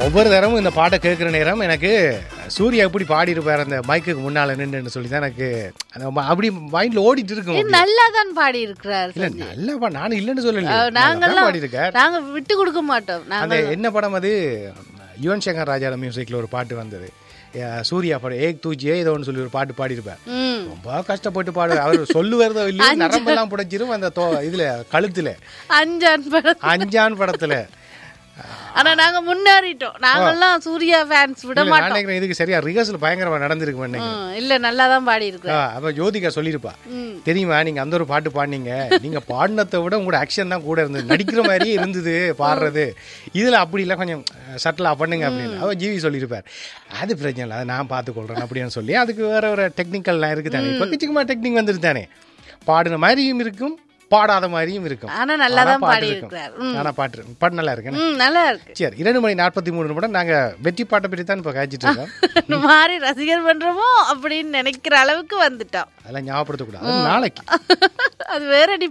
ஒவ்வொரு தரமும் இந்த பாட்டை கேட்குற நேரம் எனக்கு சூர்யா எப்படி பாடியிருப்பார் அந்த மைக்குக்கு முன்னால் நின்றுன்னு சொல்லி தான் எனக்கு அந்த ம- அப்படி மைண்டில் ஓடிட்டு இருக்கும் நல்லா தான் பாடி இருக்கிறார் இல்ல நல்லா பா நானும் இல்லைன்னு சொல்லல நாங்கெல்லாம் பாடியிருக்கார் நாங்க விட்டு கொடுக்க மாட்டோம் நாங்க அந்த என்ன படம் அது யுவன் சங்கர் ராஜால மியூசிக்ல ஒரு பாட்டு வந்தது அஹ் சூர்யா படம் ஏக் தூச்சியே ஏதோ ஒன்று சொல்லி ஒரு பாட்டு பாடியிருப்பார் ம் ரொம்ப கஷ்டப்பட்டு பாடு அவர் சொல்லுவதோ இல்லையோ நரம்பெல்லாம் புடைச்சிரும் அந்த தோ இதுல கழுத்துல அஞ்சான் படம் அஞ்சான் படத்துல ஆனா நாங்க முன்னேறிட்டோம் நாங்கெல்லாம் சூர்யா ஃபேன்ஸ் விட இல்ல, நான் மாட்டோம் நினைக்கிறேன் இதுக்கு சரியா ரிஹர்சல் பயங்கரமா நடந்திருக்கு நினைக்கிறேன் ம், இல்ல நல்லா தான் பாடி இருக்கிறார் ஆ, அப்ப ஜோதிகா சொல்லியிருப்பா ம். தெரியுமா நீங்க அந்த ஒரு பாட்டு பாடினீங்க நீங்க பாடினதை விட உங்களோட ஆக்ஷன் தான் கூட இருந்தது நடிக்கிற மாதிரியே இருந்தது பாடுறது இதுல அப்படி இல்லை கொஞ்சம் சட்டிலா பண்ணுங்க அப்படின்னு அவ ஜிவி சொல்லியிருப்பார் அது பிரச்சனை இல்லை அதை நான் பார்த்துக்கொள்றேன் அப்படின்னு சொல்லி அதுக்கு வேற ஒரு டெக்னிக்கல்லாம் இருக்கு தானே இப்போ கிச்சுக்குமா டெக்னிக் வந்துட்டு தானே பாடின மாதிரியும் இருக்கும் பாடாத மாதிரியும் இருக்கும் ஆனா நல்லா ஆனா தான் பாட்டு பாடி இருக்கும். இருக்கிறார் ம். ஆனா பாட்டு இருக்கும். பாட்டு நல்லா இருக்கு ம் நல்லா இருக்கு சரி இரண்டு மணி நாற்பத்தி மூணு நிமிடம் நாங்க வெற்றி பாட்டை பற்றி தான் இப்போ காய்ச்சிட்டு இருக்கோம் இந்த மாதிரி ரசிகர் பண்றோமோ அப்படின்னு நினைக்கிற அளவுக்கு வந்துட்டோம் அதெல்லாம் ஞாபகப்படுத்தக்கூடாது அது நாளைக்கு அது வேற